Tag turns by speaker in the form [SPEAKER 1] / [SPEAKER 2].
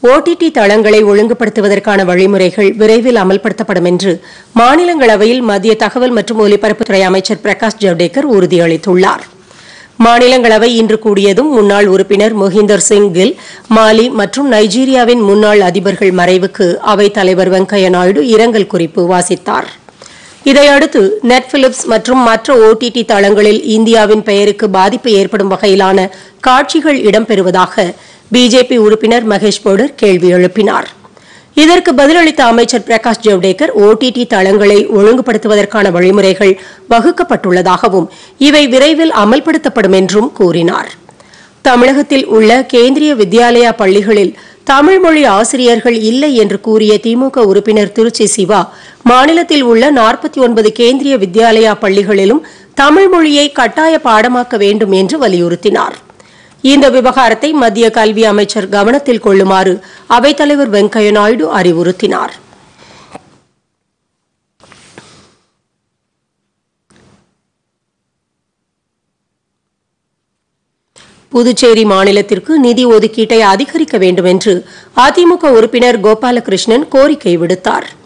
[SPEAKER 1] OTT தளங்களை ஒழுங்குபடுத்துவதற்கான வழிமுறைகள் விரைவில் அமல்படுத்தப்படும் என்று மாநிலங்களவையில் மத்திய தகவல் மற்றும் ஒலிபரப்புத்துறை அமைச்சர் பிரகாஷ் ஜவடேகர் உறுதியளித்துள்ளார் மாநிலங்களவை இன்று கூடியதும் முன்னாள் உறுப்பினர் மொஹிந்தர் சிங் கில் மாலி மற்றும் நைஜீரியாவின் முன்னாள் அதிபர்கள் மறைவுக்கு அவைத் தலைவர் வெங்கையா நாயுடு இரங்கல் குறிப்பு வாசித்தார் இதையடுத்து நெட்ஃபிலிப்ஸ் மற்றும் மற்ற ஓடிடி தளங்களில் இந்தியாவின் பெயருக்கு பாதிப்பு ஏற்படும் வகையிலான காட்சிகள் இடம்பெறுவதாக பிஜேபி உறுப்பினர் மகேஷ் பவுடர் கேள்வி எழுப்பினார் இதற்கு பதிலளித்த அமைச்சர் பிரகாஷ் ஜவடேகர் ஓடிடி தளங்களை ஒழுங்குபடுத்துவதற்கான வழிமுறைகள் வகுக்கப்பட்டுள்ளதாகவும் இவை விரைவில் அமல்படுத்தப்படும் என்றும் கூறினார் தமிழகத்தில் உள்ள கேந்திரிய வித்யாலயா பள்ளிகளில் தமிழ் மொழி ஆசிரியர்கள் இல்லை என்று கூறிய திமுக உறுப்பினர் திருச்சி சிவா மாநிலத்தில் உள்ள நாற்பத்தி ஒன்பது கேந்திரிய வித்யாலயா பள்ளிகளிலும் தமிழ் மொழியை கட்டாய பாடமாக்க வேண்டும் என்று வலியுறுத்தினார் இந்த விவகாரத்தை மத்திய கல்வி அமைச்சர் கவனத்தில் கொள்ளுமாறு அவைத்தலைவர் வெங்கையா நாயுடு அறிவுறுத்தினார் புதுச்சேரி மாநிலத்திற்கு நிதி ஒதுக்கீட்டை அதிகரிக்க வேண்டும் என்று அதிமுக உறுப்பினர் கோபாலகிருஷ்ணன் கோரிக்கை விடுத்தாா்